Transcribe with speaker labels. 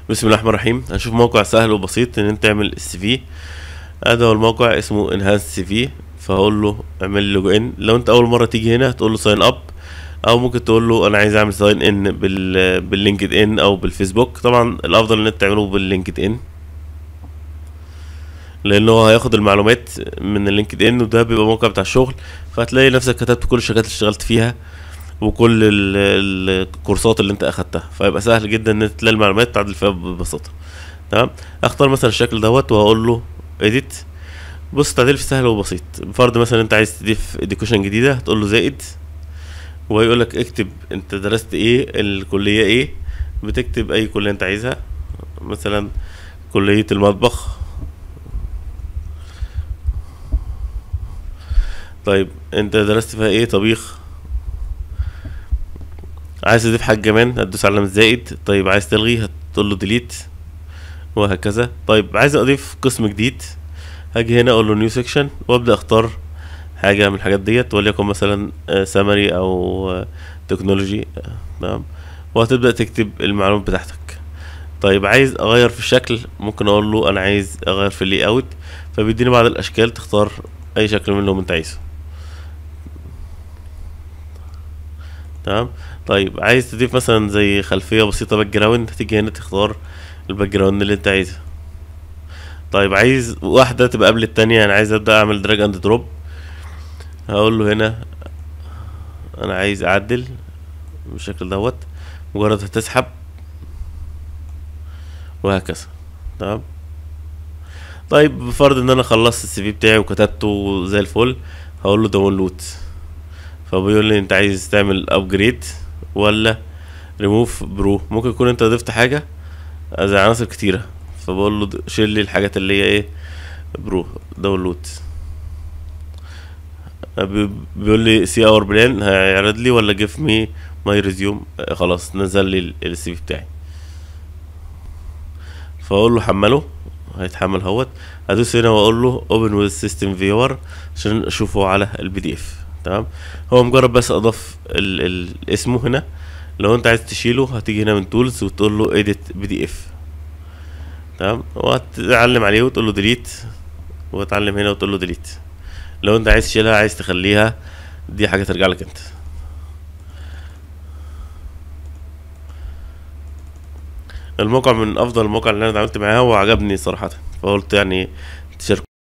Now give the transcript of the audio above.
Speaker 1: بسم الله الرحمن الرحيم هنشوف موقع سهل وبسيط ان انت تعمل السي في هذا هو الموقع اسمه انهانس سي في فهقول له اعمل لي لوج ان لو انت اول مره تيجي هنا هتقول له ساين اب او ممكن تقول له انا عايز اعمل ساين ان بال باللينكد ان او بالفيسبوك طبعا الافضل ان انت تعمله باللينكد ان لان هو هياخد المعلومات من اللينكد ان وده بيبقى موقع بتاع الشغل فهتلاقي نفسك كتبت كل الشركات اللي اشتغلت فيها وكل ال- الكورسات اللي انت اخدتها فيبقى سهل جدا ان انت تلاقي المعلومات تعدل فيها ببساطه تمام اختار مثلا الشكل دوت وهقول له اديت بص التعديل في سهل وبسيط بفرض مثلا انت عايز تضيف اديوكيشن جديده هتقول له زائد وهيقول لك اكتب انت درست ايه الكليه ايه بتكتب اي كليه انت عايزها مثلا كليه المطبخ طيب انت درست فيها ايه طبيخ عايز تضيف حاجة كمان هتدوس على علامة زائد طيب عايز تلغي هتقول له ديليت وهكذا طيب عايز اضيف قسم جديد هاجي هنا اقول له نيو سيكشن وابدا اختار حاجة من الحاجات ديت وليكن مثلا سمري او تكنولوجي تمام وهتبدا تكتب المعلومات بتاعتك طيب عايز اغير في الشكل ممكن اقول له انا عايز اغير في اللي اوت فبيديني بعض الاشكال تختار اي شكل منهم انت عايزه تمام طيب عايز تضيف مثلا زي خلفيه بسيطه باك جراوند هتيجي هنا تختار الباك جراوند اللي انت عايزها طيب عايز واحده تبقى قبل التانية يعني عايز ابدا اعمل دراج اند دروب هقول له هنا انا عايز اعدل بالشكل دوت مجرد هتسحب وهكذا تمام طيب بفرض ان انا خلصت السي في بتاعي وكتبته زي الفل هقول له داونلود فبيقول لي انت عايز تعمل ابجريد ولا ريموف برو ممكن يكون انت ضفت حاجه زي عناصر كتيره فبقول له د- شيل لي الحاجات اللي هي ايه برو داونلود بي- بيقول لي سي اور بلان هيعرض لي ولا جيف مي ماي ريزيوم خلاص نزل لي السي في بتاعي فاقول له حمله هيتحمل اهوت هدوس هنا واقول له اوبن ويز سيستم فيور عشان اشوفه على البي دي اف تمام هو مجرد بس اضاف ال ال اسمه هنا لو انت عايز تشيله هتيجي هنا من تولز وتقول له اديت بي دي اف تمام وهتعلم عليه وتقول له ديليت وتعلم هنا وتقول له ديليت لو انت عايز تشيلها عايز تخليها دي حاجه ترجع لك انت الموقع من افضل المواقع اللي انا اتعاملت معاها وعجبني صراحه فقلت يعني تشاركوا